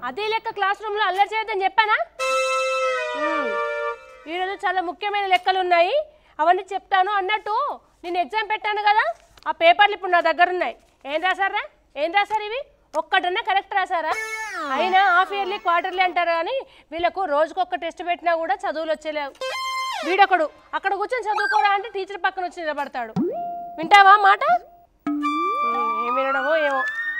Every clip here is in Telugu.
అదే లెక్క క్లాస్ రూమ్లో అల్లరి చేయొద్దని చెప్పానా ఉమ్. ఈరోజు చాలా ముఖ్యమైన లెక్కలు ఉన్నాయి అవన్నీ చెప్తాను అన్నట్టు నేను ఎగ్జామ్ పెట్టాను కదా ఆ పేపర్లు ఇప్పుడు నా దగ్గర ఉన్నాయి ఏం రాసారా ఏం రాసారు ఇవి ఒక్కటన్నా కరెక్ట్ రాసారా అయినా హాఫ్ ఇయర్లీ క్వార్టర్లీ అంటారు కానీ వీళ్ళకు రోజుకొక టెస్ట్ పెట్టినా కూడా చదువులు వచ్చేలేవు వీడొకడు అక్కడ కూర్చొని చదువుకోరా అంటే టీచర్ పక్కన వచ్చి నిలబడతాడు వింటావా మాట ఉమ్, ఏం వినడమో ఏమో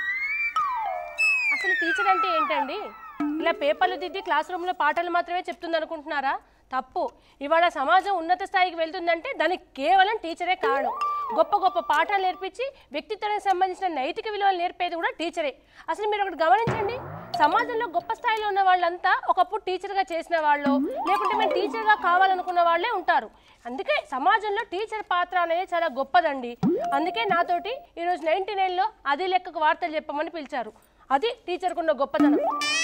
అసలు టీచర్ అంటే ఏంటండి ఇలా పేపర్లు దిద్ది క్లాస్ రూమ్లో పాఠాలు మాత్రమే చెప్తుంది అనుకుంటున్నారా తప్పు ఇవాళ సమాజం ఉన్నత స్థాయికి వెళ్తుందంటే దానికి కేవలం టీచరే కారణం గొప్ప గొప్ప పాఠాలు నేర్పించి వ్యక్తిత్వానికి సంబంధించిన నైతిక విలువలు నేర్పేది కూడా టీచరే అసలు మీరు ఒకటి గమనించండి సమాజంలో గొప్ప స్థాయిలో ఉన్న వాళ్ళంతా ఒకప్పుడు టీచర్గా చేసిన వాళ్ళు లేకుంటే మేము టీచర్గా కావాలనుకున్న వాళ్ళే ఉంటారు అందుకే సమాజంలో టీచర్ పాత్ర అనేది చాలా గొప్పదండి అందుకే నాతోటి ఈరోజు నైన్టీ నైన్లో అది లెక్కకు వార్తలు చెప్పమని పిలిచారు అది టీచర్కున్న గొప్పతనం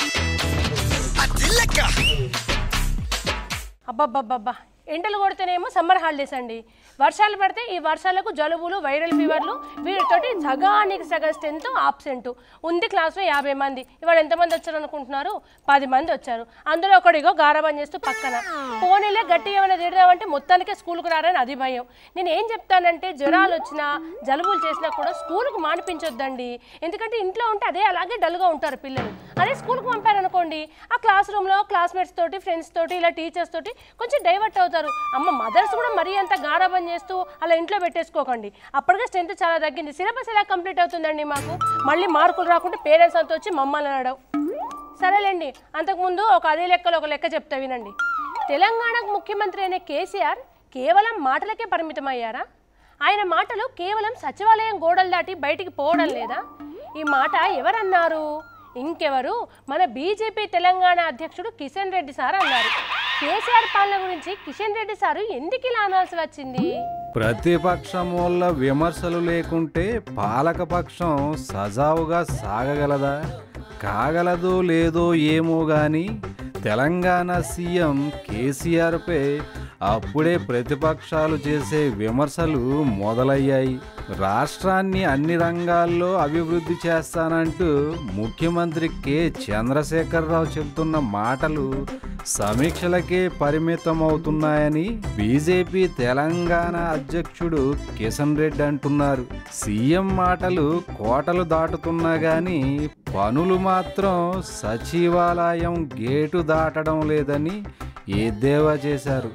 అబ్బబ్బబ్బబ్బా ఎండలు కొడితేనేమో సమ్మర్ హాలిడేస్ అండి వర్షాలు పడితే ఈ వర్షాలకు జలుబులు వైరల్ ఫీవర్లు వీటితోటి సగానికి సగం స్ట్రెంత్ ఆబ్సెంట్ ఉంది క్లాస్లో యాభై మంది ఇవాళ ఎంతమంది వచ్చారు అనుకుంటున్నారు పది మంది వచ్చారు అందులో ఒకడిగో గారబం చేస్తూ పక్కన పోనీలే గట్టి ఏమైనా తిడదామంటే మొత్తానికే స్కూల్కి రారని అది భయం నేను ఏం చెప్తానంటే జ్వరాలు వచ్చినా జలుబులు చేసినా కూడా స్కూల్కి మానిపించొద్దండి ఎందుకంటే ఇంట్లో ఉంటే అదే అలాగే డల్గా ఉంటారు పిల్లలు అదే స్కూల్కి పంపారనుకోండి ఆ క్లాస్ రూమ్లో క్లాస్మేట్స్ తోటి ఫ్రెండ్స్ తోటి ఇలా టీచర్స్ తోటి కొంచెం డైవర్ట్ అవుతారు అమ్మ మదర్స్ కూడా మరీ అంత గారాబం చేస్తూ అలా ఇంట్లో పెట్టేసుకోకండి అప్పటికే స్ట్రెంత్ చాలా తగ్గింది సిలబస్ ఎలా కంప్లీట్ అవుతుందండి మాకు మళ్ళీ మార్కులు రాకుంటే పేరెంట్స్ అంతా వచ్చి మమ్మల్ని అనడం సరేలేండి అంతకుముందు ఒక అదే లెక్కలో ఒక లెక్క చెప్తా వినండి తెలంగాణకు ముఖ్యమంత్రి అయిన కేసీఆర్ కేవలం మాటలకే పరిమితమయ్యారా ఆయన మాటలు కేవలం సచివాలయం గోడలు దాటి బయటికి పోవడం లేదా ఈ మాట ఎవరన్నారు ఇంకెవరు మన బీజేపీ తెలంగాణ అధ్యక్షుడు కిషన్ రెడ్డి సార్ అన్నారు కేసీఆర్ పాలన గురించి కిషన్ రెడ్డి సారు ఎందుకు ఇలా అనాల్సి వచ్చింది ప్రతిపక్షం వల్ల విమర్శలు లేకుంటే పాలకపక్షం సజావుగా సాగగలదా కాగలదో లేదో ఏమో గాని తెలంగాణ సీఎం కేసీఆర్పై అప్పుడే ప్రతిపక్షాలు చేసే విమర్శలు మొదలయ్యాయి రాష్ట్రాన్ని అన్ని రంగాల్లో అభివృద్ధి చేస్తానంటూ ముఖ్యమంత్రి కె చంద్రశేఖరరావు చెబుతున్న మాటలు సమీక్షలకే పరిమితమవుతున్నాయని బీజేపీ తెలంగాణ అధ్యక్షుడు కిషన్ రెడ్డి అంటున్నారు సీఎం మాటలు కోటలు దాటుతున్నా గాని పనులు మాత్రం సచివాలయం గేటు దాటడం లేదని ఎద్దేవా చేశారు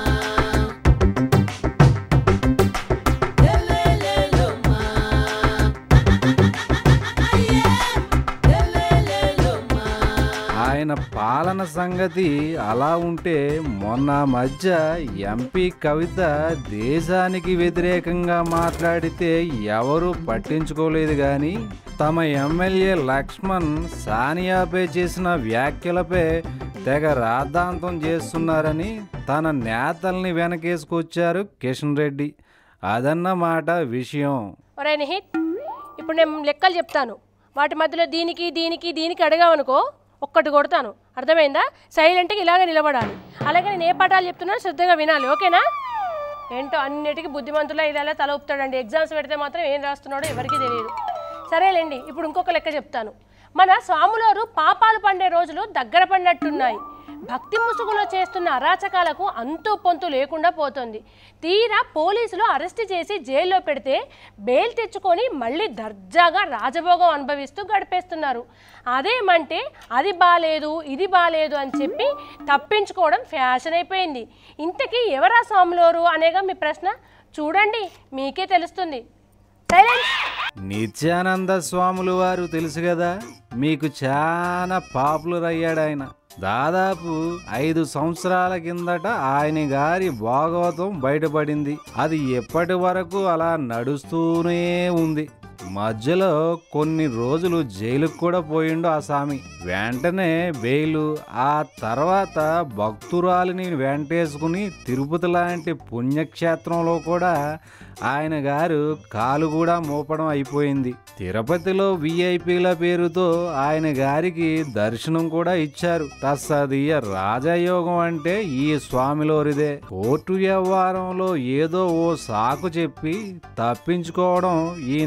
ఆయన పాలన సంగతి అలా ఉంటే మొన్న మధ్య ఎంపీ కవిత దేశానికి వ్యతిరేకంగా మాట్లాడితే ఎవరూ పట్టించుకోలేదు కానీ తమ ఎమ్మెల్యే లక్ష్మణ్ సానియాపై చేసిన వ్యాఖ్యలపై తెగ రాద్ధాంతం చేస్తున్నారని తన నేతల్ని వెనకేసుకొచ్చారు కిషన్ రెడ్డి అదన్నమాట విషయం ఒరే నిహిత్ ఇప్పుడు నేను లెక్కలు చెప్తాను వాటి మధ్యలో దీనికి దీనికి దీనికి అడిగామనుకో ఒక్కటి కొడతాను అర్థమైందా సైలెంట్గా ఇలాగే నిలబడాలి అలాగే నేను ఏ పాఠాలు చెప్తున్నానో శ్రద్ధగా వినాలి ఓకేనా ఏంటో అన్నిటికీ బుద్ధిమంతులా ఇదలా తల ఊపుతాడండి ఎగ్జామ్స్ పెడితే మాత్రం ఏం రాస్తున్నాడో ఎవరికీ తెలియదు సరేలేండి ఇప్పుడు ఇంకొక లెక్క చెప్తాను మన స్వాములోరు పాపాలు పండే రోజులు దగ్గర పడినట్టున్నాయి భక్తి ముసుగులో చేస్తున్న అరాచకాలకు అంతు పొంతు లేకుండా పోతుంది తీరా పోలీసులు అరెస్ట్ చేసి జైల్లో పెడితే బెయిల్ తెచ్చుకొని మళ్ళీ దర్జాగా రాజభోగం అనుభవిస్తూ గడిపేస్తున్నారు అదేమంటే అది బాలేదు ఇది బాలేదు అని చెప్పి తప్పించుకోవడం ఫ్యాషన్ అయిపోయింది ఇంతకీ ఎవరా స్వాములోరు అనేగా మీ ప్రశ్న చూడండి మీకే తెలుస్తుంది సైలెన్స్ నిత్యానంద స్వాములు వారు తెలుసు కదా మీకు చాలా పాపులర్ అయ్యాడు ఆయన దాదాపు ఐదు సంవత్సరాల కిందట ఆయన గారి భాగవతం బయటపడింది అది ఎప్పటి వరకు అలా నడుస్తూనే ఉంది మధ్యలో కొన్ని రోజులు జైలుకు కూడా పోయిండు ఆ స్వామి వెంటనే బెయిలు ఆ తర్వాత భక్తురాలిని వెంటేసుకుని తిరుపతి లాంటి పుణ్యక్షేత్రంలో కూడా ఆయన గారు కాలు కూడా మోపడం అయిపోయింది తిరుపతిలో విఐపీల పేరుతో ఆయన గారికి దర్శనం కూడా ఇచ్చారు తస్సదీయ రాజయోగం అంటే ఈ స్వామిలోరిదే కోర్టు వ్యవహారంలో ఏదో ఓ సాకు చెప్పి తప్పించుకోవడం ఈయన గారికి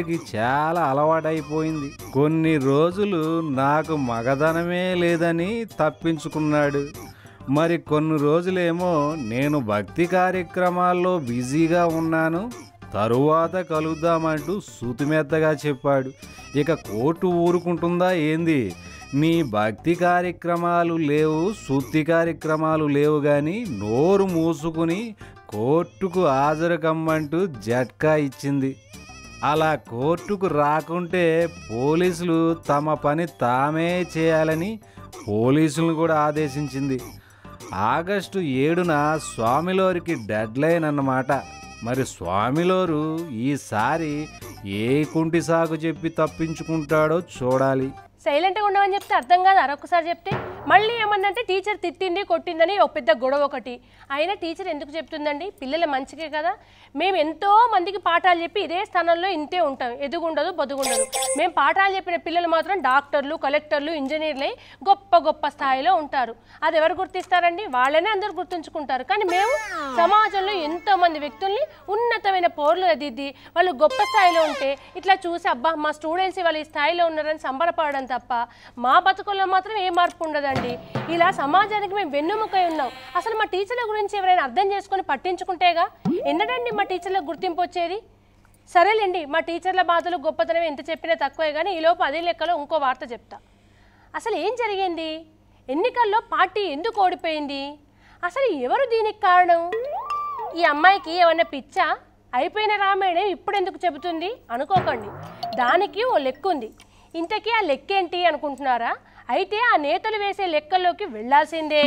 గారికి చాలా అలవాటైపోయింది కొన్ని రోజులు నాకు మగధనమే లేదని తప్పించుకున్నాడు మరి కొన్ని రోజులేమో నేను భక్తి కార్యక్రమాల్లో బిజీగా ఉన్నాను తరువాత కలుద్దామంటూ సుతిమెత్తగా చెప్పాడు ఇక కోర్టు ఊరుకుంటుందా ఏంది నీ భక్తి కార్యక్రమాలు లేవు శుద్ధి కార్యక్రమాలు లేవు కానీ నోరు మూసుకుని కోర్టుకు హాజరు కమ్మంటూ జట్కా ఇచ్చింది అలా కోర్టుకు రాకుంటే పోలీసులు తమ పని తామే చేయాలని పోలీసులను కూడా ఆదేశించింది ఆగస్టు ఏడున స్వామిలోరికి డెడ్ లైన్ అన్నమాట మరి స్వామిలోరు ఈసారి ఏ కుంటి సాగు చెప్పి తప్పించుకుంటాడో చూడాలి సైలెంట్గా ఉండమని చెప్తే అర్థం కాదు అరొకసారి చెప్తే మళ్ళీ ఏమన్నంటే టీచర్ తిట్టింది కొట్టిందని ఒక పెద్ద గొడవ ఒకటి అయినా టీచర్ ఎందుకు చెప్తుందండి పిల్లల మంచికే కదా మేము ఎంతో మందికి పాఠాలు చెప్పి ఇదే స్థానంలో ఇంతే ఉంటాం ఎదుగుండదు బొదుగుండదు మేము పాఠాలు చెప్పిన పిల్లలు మాత్రం డాక్టర్లు కలెక్టర్లు ఇంజనీర్లై గొప్ప గొప్ప స్థాయిలో ఉంటారు అది ఎవరు గుర్తిస్తారండి వాళ్ళనే అందరూ గుర్తుంచుకుంటారు కానీ మేము సమాజంలో ఎంతో మంది వ్యక్తుల్ని ఉన్నతమైన పౌరులు ఎదిద్ది వాళ్ళు గొప్ప స్థాయిలో ఉంటే ఇట్లా చూసి అబ్బా మా స్టూడెంట్స్ వాళ్ళు ఈ స్థాయిలో ఉన్నారని సంబరపడడం తప్ప మా బతుకుల్లో మాత్రం ఏ మార్పు ఉండదండి ఇలా సమాజానికి మేము వెన్నుముకై ఉన్నాం అసలు మా టీచర్ల గురించి ఎవరైనా అర్థం చేసుకొని పట్టించుకుంటేగా ఎన్నడండి మా టీచర్లకు గుర్తింపు వచ్చేది సరేలేండి మా టీచర్ల బాధలు గొప్పతనం ఎంత చెప్పినా తక్కువే కానీ ఈలోపు అదే లెక్కలో ఇంకో వార్త చెప్తా అసలు ఏం జరిగింది ఎన్నికల్లో పార్టీ ఎందుకు ఓడిపోయింది అసలు ఎవరు దీనికి కారణం ఈ అమ్మాయికి ఏమన్నా పిచ్చా అయిపోయిన రామాయణం ఇప్పుడు ఎందుకు చెబుతుంది అనుకోకండి దానికి ఓ లెక్క ఉంది ఇంతకీ ఆ లెక్క ఏంటి అనుకుంటున్నారా అయితే ఆ నేతలు వేసే లెక్కల్లోకి వెళ్ళాల్సిందే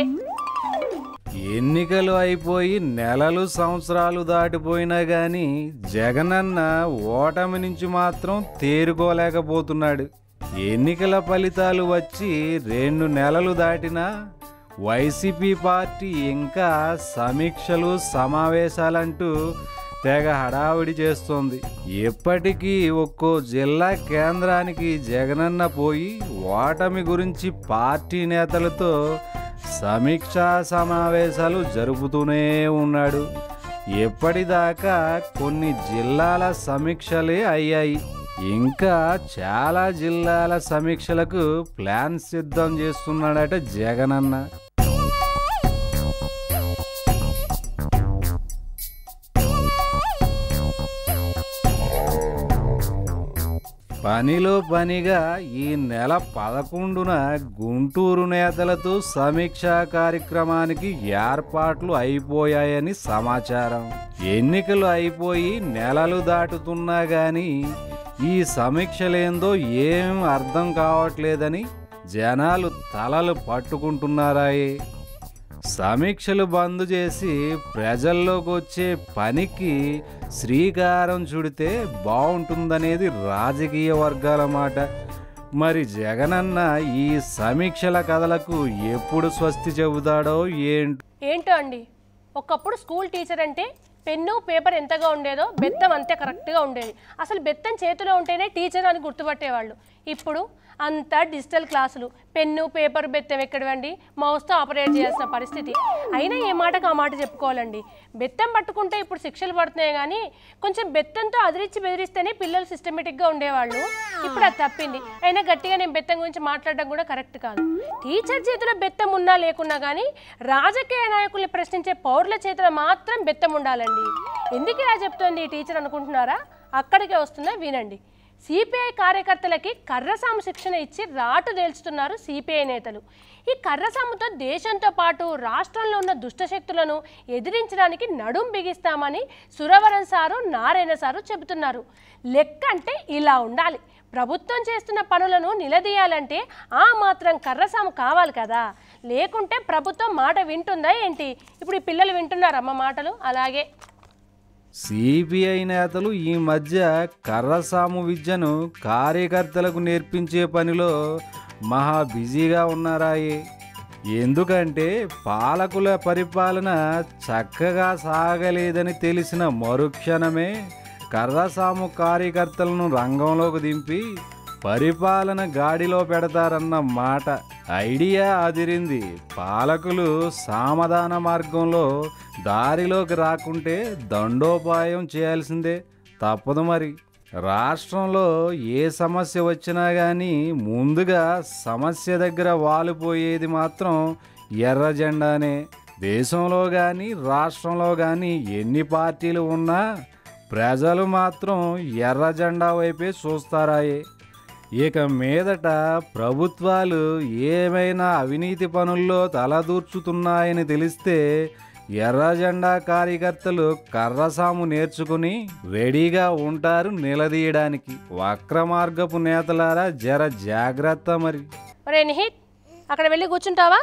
ఎన్నికలు అయిపోయి నెలలు సంవత్సరాలు దాటిపోయినా గాని జగనన్న ఓటమి నుంచి మాత్రం తేరుకోలేకపోతున్నాడు ఎన్నికల ఫలితాలు వచ్చి రెండు నెలలు దాటినా వైసీపీ పార్టీ ఇంకా సమీక్షలు సమావేశాలంటూ తెగ హడావిడి చేస్తోంది ఎప్పటికీ ఒక్కో జిల్లా కేంద్రానికి జగనన్న పోయి ఓటమి గురించి పార్టీ నేతలతో సమీక్షా సమావేశాలు జరుపుతూనే ఉన్నాడు ఎప్పటిదాకా కొన్ని జిల్లాల సమీక్షలే అయ్యాయి ఇంకా చాలా జిల్లాల సమీక్షలకు ప్లాన్ సిద్ధం చేస్తున్నాడట జగనన్న పనిలో పనిగా ఈ నెల పదకొండున గుంటూరు నేతలతో సమీక్షా కార్యక్రమానికి ఏర్పాట్లు అయిపోయాయని సమాచారం ఎన్నికలు అయిపోయి నెలలు దాటుతున్నా గాని ఈ సమీక్షలేందో ఏం అర్థం కావట్లేదని జనాలు తలలు పట్టుకుంటున్నారాయే సమీక్షలు బంద్ చేసి ప్రజల్లోకి వచ్చే పనికి శ్రీకారం చుడితే బాగుంటుందనేది రాజకీయ వర్గాల మాట మరి జగనన్న ఈ సమీక్షల కథలకు ఎప్పుడు స్వస్తి చెబుతాడో ఏంటో ఏంటో అండి ఒకప్పుడు స్కూల్ టీచర్ అంటే పెన్ను పేపర్ ఎంతగా ఉండేదో బెత్తం అంతే కరెక్ట్గా ఉండేది అసలు బెత్తం చేతిలో ఉంటేనే టీచర్ అని గుర్తుపట్టేవాళ్ళు ఇప్పుడు అంతా డిజిటల్ క్లాసులు పెన్ను పేపర్ బెత్తం ఎక్కడవండి మౌస్తో ఆపరేట్ చేయాల్సిన పరిస్థితి అయినా ఏ మాటకు ఆ మాట చెప్పుకోవాలండి బెత్తం పట్టుకుంటే ఇప్పుడు శిక్షలు పడుతున్నాయి కానీ కొంచెం బెత్తంతో అదిరిచ్చి బెదిరిస్తేనే పిల్లలు సిస్టమేటిక్గా ఉండేవాళ్ళు ఇప్పుడు అది తప్పింది అయినా గట్టిగా నేను బెత్తం గురించి మాట్లాడడం కూడా కరెక్ట్ కాదు టీచర్ చేతిలో బెత్తం ఉన్నా లేకున్నా కానీ రాజకీయ నాయకుల్ని ప్రశ్నించే పౌరుల చేతిలో మాత్రం బెత్తం ఉండాలండి ఎందుకు ఇలా చెప్తోంది ఈ టీచర్ అనుకుంటున్నారా అక్కడికే వస్తుందా వినండి సిపిఐ కార్యకర్తలకి కర్రసాము శిక్షణ ఇచ్చి రాటు తేల్చుతున్నారు సిపిఐ నేతలు ఈ కర్రసాముతో దేశంతో పాటు రాష్ట్రంలో ఉన్న దుష్టశక్తులను ఎదిరించడానికి నడుం బిగిస్తామని సురవరం సారు నారాయణ సారు చెబుతున్నారు లెక్క అంటే ఇలా ఉండాలి ప్రభుత్వం చేస్తున్న పనులను నిలదీయాలంటే ఆ మాత్రం కర్రసాము కావాలి కదా లేకుంటే ప్రభుత్వం మాట వింటుందా ఏంటి ఇప్పుడు ఈ పిల్లలు వింటున్నారమ్మ మాటలు అలాగే సిపిఐ నేతలు ఈ మధ్య కర్రసాము విద్యను కార్యకర్తలకు నేర్పించే పనిలో మహా బిజీగా ఉన్నారాయి ఎందుకంటే పాలకుల పరిపాలన చక్కగా సాగలేదని తెలిసిన మరుక్షణమే కర్రసాము కార్యకర్తలను రంగంలోకి దింపి పరిపాలన గాడిలో పెడతారన్న మాట ఐడియా అదిరింది పాలకులు సామధాన మార్గంలో దారిలోకి రాకుంటే దండోపాయం చేయాల్సిందే తప్పదు మరి రాష్ట్రంలో ఏ సమస్య వచ్చినా కానీ ముందుగా సమస్య దగ్గర వాలిపోయేది మాత్రం ఎర్ర జెండానే దేశంలో కానీ రాష్ట్రంలో కానీ ఎన్ని పార్టీలు ఉన్నా ప్రజలు మాత్రం ఎర్ర జెండా వైపే చూస్తారాయే ఇక మీదట ప్రభుత్వాలు ఏమైనా అవినీతి పనుల్లో తలదూర్చుతున్నాయని తెలిస్తే ఎర్ర జెండా కార్యకర్తలు కర్రసాము నేర్చుకుని రెడీగా ఉంటారు నిలదీయడానికి వక్ర మార్గపు నేతలారా జర జాగ్రత్త మరి ఒరే నిహిత్ అక్కడ వెళ్ళి కూర్చుంటావా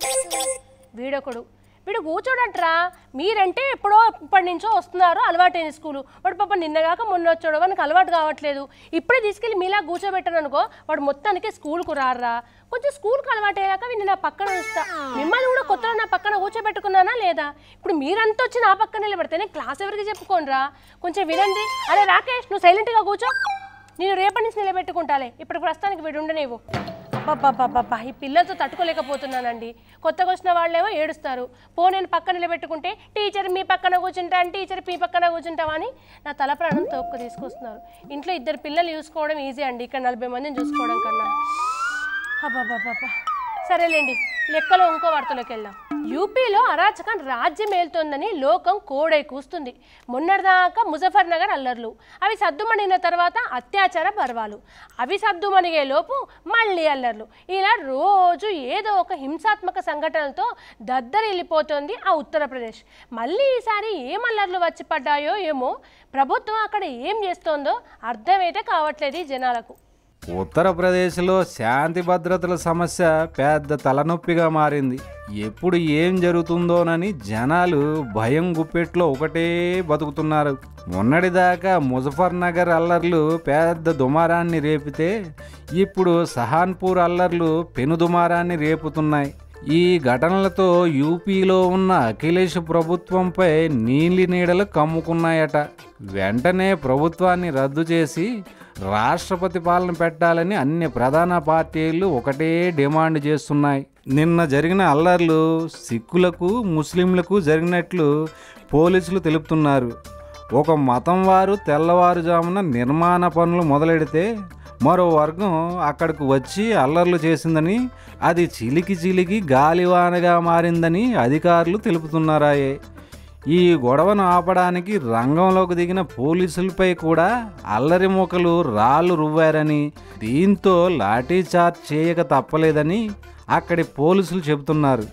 వీడొకడు వీడు కూర్చోడంట్రా మీరంటే ఎప్పుడో ఇప్పటి నుంచో వస్తున్నారు అలవాటైన స్కూలు వాడు పాప నిన్నగాక మొన్న వచ్చాడు వానికి అలవాటు కావట్లేదు ఇప్పుడే తీసుకెళ్ళి మీలా కూర్చోబెట్టాను అనుకో వాడు మొత్తానికి స్కూల్కు రారా కొంచెం స్కూల్కి అలవాటు అయ్యాక వీడిని నా పక్కన ఉంచుతా మిమ్మల్ని కూడా కొత్తలో నా పక్కన కూర్చోబెట్టుకున్నానా లేదా ఇప్పుడు మీరంతా వచ్చి నా పక్కన నిలబడితే నేను క్లాస్ ఎవరికి చెప్పుకోనరా కొంచెం వినండి అరే రాకేష్ నువ్వు సైలెంట్గా కూర్చో నేను రేపటి నుంచి నిలబెట్టుకుంటాలే ఇప్పుడు ప్రస్తుతానికి వీడు ఉండనేవు అబ్బబ్బబ్బబ్బా ఈ పిల్లలతో తట్టుకోలేకపోతున్నానండి కొత్తగా వచ్చిన వాళ్ళేమో ఏడుస్తారు పో నేను పక్కన నిలబెట్టుకుంటే టీచర్ మీ పక్కన కూర్చుంటాను టీచర్ మీ పక్కన కూర్చుంటావా అని నా తల ప్రాణం తొక్కు తీసుకొస్తున్నారు ఇంట్లో ఇద్దరు పిల్లలు చూసుకోవడం ఈజీ అండి ఇక్కడ నలభై మందిని చూసుకోవడం కన్నా అబ్బాబ్బాబ్బా సరేలేండి లెక్కలో ఇంకో వార్తలోకి వెళ్దాం యూపీలో అరాచకం రాజ్యం ఏలుతోందని లోకం కోడై కూస్తుంది మొన్నటిదాకా ముజఫర్ నగర్ అల్లర్లు అవి సద్దుమణిన తర్వాత అత్యాచార పర్వాలు అవి సద్దుమణిగే లోపు మళ్ళీ అల్లర్లు ఇలా రోజు ఏదో ఒక హింసాత్మక సంఘటనలతో దద్దరిల్లిపోతోంది ఆ ఉత్తరప్రదేశ్ మళ్ళీ ఈసారి ఏం అల్లర్లు వచ్చి పడ్డాయో ఏమో ప్రభుత్వం అక్కడ ఏం చేస్తోందో అర్థమైతే కావట్లేదు ఈ జనాలకు ఉత్తరప్రదేశ్లో శాంతి భద్రతల సమస్య పెద్ద తలనొప్పిగా మారింది ఎప్పుడు ఏం జరుగుతుందోనని జనాలు భయం గుప్పెట్లో ఒకటే బతుకుతున్నారు మొన్నటిదాకా ముజఫర్ నగర్ అల్లర్లు పెద్ద దుమారాన్ని రేపితే ఇప్పుడు సహాన్పూర్ అల్లర్లు పెను దుమారాన్ని రేపుతున్నాయి ఈ ఘటనలతో యూపీలో ఉన్న అఖిలేష్ ప్రభుత్వంపై నీలి నీడలు కమ్ముకున్నాయట వెంటనే ప్రభుత్వాన్ని రద్దు చేసి రాష్ట్రపతి పాలన పెట్టాలని అన్ని ప్రధాన పార్టీలు ఒకటే డిమాండ్ చేస్తున్నాయి నిన్న జరిగిన అల్లర్లు సిక్కులకు ముస్లింలకు జరిగినట్లు పోలీసులు తెలుపుతున్నారు ఒక మతం వారు తెల్లవారుజామున నిర్మాణ పనులు మొదలెడితే మరో వర్గం అక్కడికి వచ్చి అల్లర్లు చేసిందని అది చిలికి చిలికి గాలివానగా మారిందని అధికారులు తెలుపుతున్నారాయే ఈ గొడవను ఆపడానికి రంగంలోకి దిగిన పోలీసులపై కూడా అల్లరి మూకలు రాళ్ళు రువ్వారని దీంతో లాఠీచార్జ్ చేయక తప్పలేదని అక్కడి పోలీసులు చెబుతున్నారు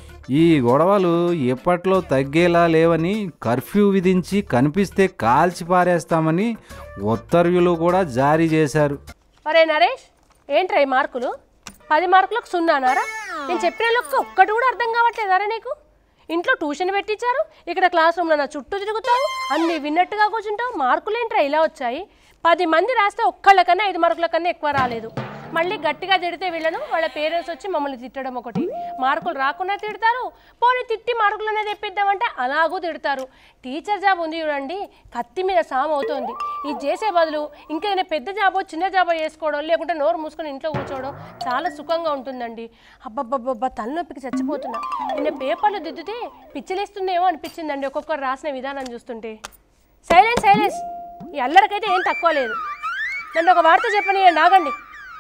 ఈ గొడవలు ఎప్పట్లో తగ్గేలా లేవని కర్ఫ్యూ విధించి కనిపిస్తే కాల్చి పారేస్తామని ఉత్తర్వులు కూడా జారీ చేశారు అరే నరేష్ ఏంట్రా ఈ మార్కులు పది మార్కులకు సున్నానారా నేను చెప్పిన లెక్క ఒక్కటి కూడా అర్థం కావట్లేదారా నీకు ఇంట్లో ట్యూషన్ పెట్టించారు ఇక్కడ క్లాస్ రూమ్లో నా చుట్టూ తిరుగుతావు అన్ని విన్నట్టుగా కూర్చుంటావు మార్కులు ఏంట్రా ఇలా వచ్చాయి పది మంది రాస్తే ఒక్కళ్ళకన్నా ఐదు మార్కుల కన్నా ఎక్కువ రాలేదు మళ్ళీ గట్టిగా తిడితే వీళ్ళను వాళ్ళ పేరెంట్స్ వచ్చి మమ్మల్ని తిట్టడం ఒకటి మార్కులు రాకుండా తిడతారు పోనీ తిట్టి మార్కులనే తెప్పిద్దామంటే అలాగూ తిడతారు టీచర్ జాబ్ ఉంది చూడండి కత్తి మీద సాము అవుతోంది ఇది చేసే బదులు ఇంకేదైనా పెద్ద జాబో చిన్న జాబో చేసుకోవడం లేకుంటే నోరు మూసుకొని ఇంట్లో కూర్చోవడం చాలా సుఖంగా ఉంటుందండి అబ్బబ్బబ్బబ్బా తలనొప్పికి చచ్చిపోతున్నా నిన్న పేపర్లు దిద్దుతే పిచ్చిలేస్తుందేమో అనిపించిందండి ఒక్కొక్కరు రాసిన విధానం చూస్తుంటే సైలెన్స్ సైలెన్స్ ఈ అల్లరికైతే ఏం తక్కువ లేదు నన్ను ఒక వార్త చెప్పనియండి ఆగండి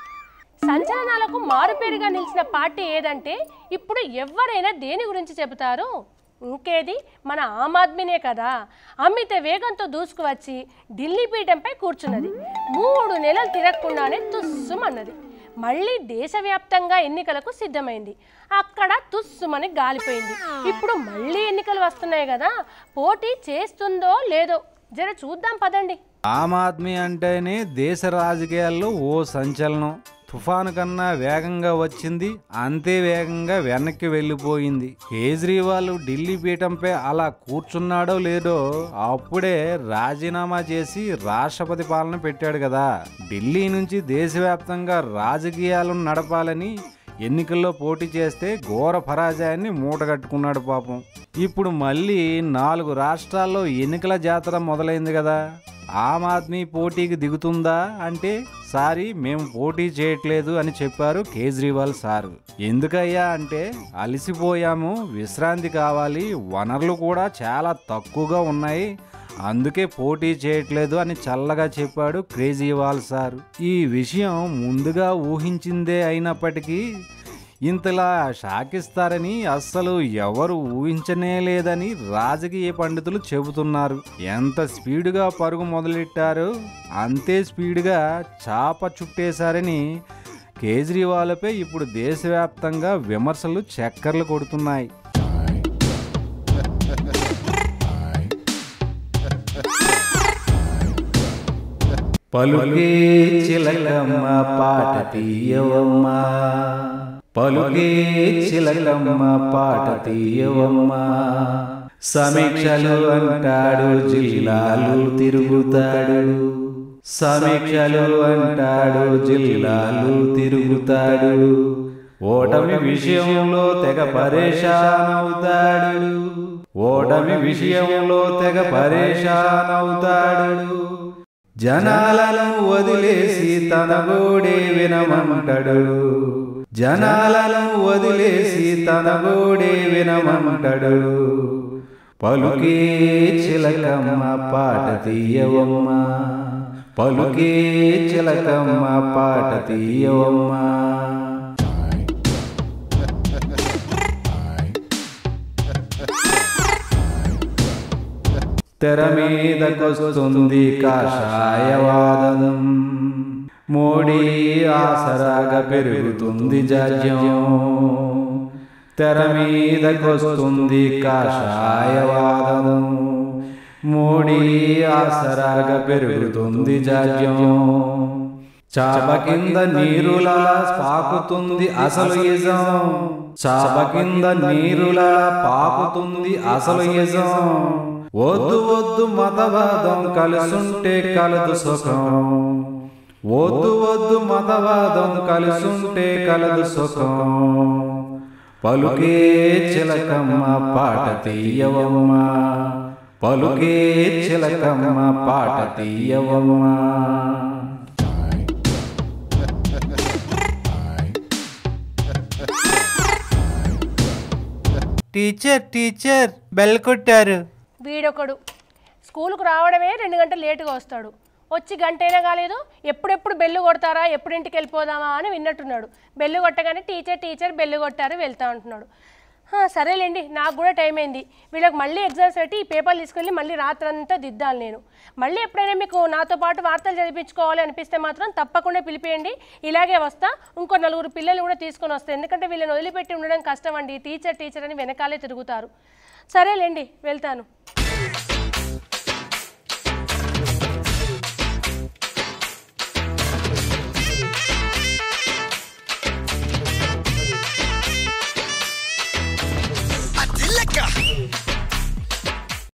సంచలనాలకు మారుపేరుగా నిలిచిన పార్టీ ఏదంటే ఇప్పుడు ఎవరైనా దేని గురించి చెబుతారు ఇంకేది మన ఆమ్ ఆద్మీనే కదా అమిత వేగంతో దూసుకువచ్చి ఢిల్లీ పీఠంపై కూర్చున్నది మూడు నెలలు తిరగకుండానే తుస్సుమన్నది మళ్ళీ దేశవ్యాప్తంగా ఎన్నికలకు సిద్ధమైంది అక్కడ తుస్సుమని గాలిపోయింది ఇప్పుడు మళ్ళీ ఎన్నికలు వస్తున్నాయి కదా పోటీ చేస్తుందో లేదో జర చూద్దాం పదండి ఆమ్ ఆద్మీ అంటేనే దేశ రాజకీయాల్లో ఓ సంచలనం తుఫాను కన్నా వేగంగా వచ్చింది అంతే వేగంగా వెనక్కి వెళ్ళిపోయింది కేజ్రీవాల్ ఢిల్లీ పీఠంపై అలా కూర్చున్నాడో లేదో అప్పుడే రాజీనామా చేసి రాష్ట్రపతి పాలన పెట్టాడు కదా ఢిల్లీ నుంచి దేశవ్యాప్తంగా రాజకీయాలను నడపాలని ఎన్నికల్లో పోటీ చేస్తే ఘోర పరాజయాన్ని మూటగట్టుకున్నాడు పాపం ఇప్పుడు మళ్ళీ నాలుగు రాష్ట్రాల్లో ఎన్నికల జాతర మొదలైంది కదా ఆమ్ ఆద్మీ పోటీకి దిగుతుందా అంటే సారీ మేము పోటీ చేయట్లేదు అని చెప్పారు కేజ్రీవాల్ సార్ ఎందుకయ్యా అంటే అలసిపోయాము విశ్రాంతి కావాలి వనరులు కూడా చాలా తక్కువగా ఉన్నాయి అందుకే పోటీ చేయట్లేదు అని చల్లగా చెప్పాడు కేజ్రీవాల్ సార్ ఈ విషయం ముందుగా ఊహించిందే అయినప్పటికీ ఇంతలా షాకిస్తారని అస్సలు ఎవరు ఊహించనే లేదని రాజకీయ పండితులు చెబుతున్నారు ఎంత స్పీడుగా పరుగు మొదలెట్టారో అంతే స్పీడుగా చాప చుట్టేశారని కేజ్రీవాల్పై ఇప్పుడు దేశవ్యాప్తంగా విమర్శలు చక్కర్లు కొడుతున్నాయి పలుకే చిలకమ్మ పాట తీయవమ్మ పలుకే చిలకమ్మ పాట తీయవమ్మ సమీక్షలు అంటాడు జిల్లాలు తిరుగుతాడు సమీక్షలు అంటాడు జిల్లాలు తిరుగుతాడు ఓటమి విషయంలో తెగ పరేషాన్ అవుతాడు ఓటమి విషయంలో తెగ పరేషాన్ అవుతాడు జనాలను వదిలేసి తన గోడే వినమంటడు జనాలను వదిలేసి తన గోడే వినమంటడు పలుకే చిలకమ్మ పాట తీయవమ్మ పలుకే చిలకమ్మ పాట తీయవమ్మ తెర మీదకొస్తుంది కాషాయవాదం మోడీ ఆసరాగా పెరుగుతుంది జాజ్యం తెర మీదకొస్తుంది కాషాయవాదం మోడీ ఆసరాగా పెరుగుతుంది జాజ్యం చాప కింద నీరులా పాకుతుంది అసలు యజం చాప కింద నీరులా పాకుతుంది అసలు యజం వద్దు వద్దు మతవాదం కలుసుంటే కలదు సుఖం వద్దు వద్దు మతవాదం కలుసుంటే కలదు సుఖం పలుకే చిలకమ్మ పాట తీయవమ్మ పలుకే చిలకమ్మ పాట తీయవమ్మ టీచర్ టీచర్ బెల్ కొట్టారు వీడొకడు స్కూల్కు రావడమే రెండు గంటలు లేటుగా వస్తాడు వచ్చి గంట అయినా కాలేదు ఎప్పుడెప్పుడు బెల్లు కొడతారా ఎప్పుడు ఇంటికి వెళ్ళిపోదామా అని విన్నట్టున్నాడు బెల్లు కొట్టగానే టీచర్ టీచర్ బెల్లు కొట్టారు వెళ్తా అంటున్నాడు "హా, సరేలేండి నాకు కూడా టైం అయింది వీళ్ళకి మళ్ళీ ఎగ్జామ్స్ పెట్టి ఈ పేపర్లు తీసుకెళ్ళి మళ్ళీ రాత్రంతా దిద్దాలి నేను మళ్ళీ ఎప్పుడైనా మీకు నాతో పాటు వార్తలు చదివించుకోవాలి అనిపిస్తే మాత్రం తప్పకుండా పిలిపియండి ఇలాగే వస్తా ఇంకో నలుగురు పిల్లలు కూడా తీసుకొని వస్తాను ఎందుకంటే వీళ్ళని వదిలిపెట్టి ఉండడం కష్టం అండి టీచర్ టీచర్ అని వెనకాలే తిరుగుతారు సరేలేండి వెళ్తాను